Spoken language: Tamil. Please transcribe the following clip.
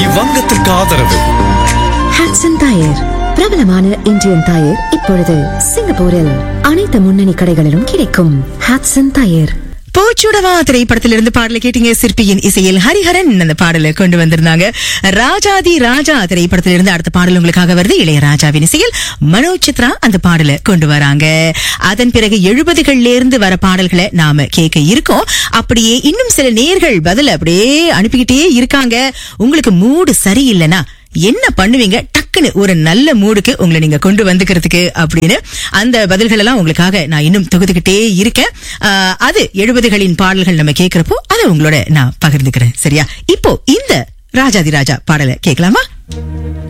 இவ்வங்கத்திற்கு ஆதரவு ஹாட்சன் டயர் பிரபலமான இந்தியன் டயர் இப்பொழுது சிங்கப்பூரில் அனைத்து முன்னணி கடைகளிலும் கிடைக்கும் ஹாட்சன் டயர் பூச்சுடவா திரைப்படத்திலிருந்து பாடலை கேட்டீங்க சிற்பியின் இசையில் ஹரிஹரன் அந்த பாடலை கொண்டு வந்திருந்தாங்க ராஜாதி ராஜா திரைப்படத்திலிருந்து அடுத்த பாடல் உங்களுக்காக வருது இளையராஜாவின் இசையில் மனோஜ் சித்ரா அந்த பாடலை கொண்டு வராங்க அதன் பிறகு எழுபதுகள்ல இருந்து வர பாடல்களை நாம கேட்க இருக்கோம் அப்படியே இன்னும் சில நேர்கள் பதில் அப்படியே அனுப்பிக்கிட்டே இருக்காங்க உங்களுக்கு மூடு சரியில்லைனா என்ன பண்ணுவீங்க டக்குன்னு ஒரு நல்ல மூடுக்கு உங்களை நீங்க கொண்டு வந்துக்கிறதுக்கு அப்படின்னு அந்த பதில்கள் எல்லாம் உங்களுக்காக நான் இன்னும் தொகுத்துக்கிட்டே இருக்கேன் ஆஹ், அது எழுபதுகளின் பாடல்கள் நம்ம கேட்கிறப்போ அதை உங்களோட நான் பகிர்ந்துக்கிறேன் சரியா இப்போ இந்த ராஜாதி ராஜா பாடலை கேட்கலாமா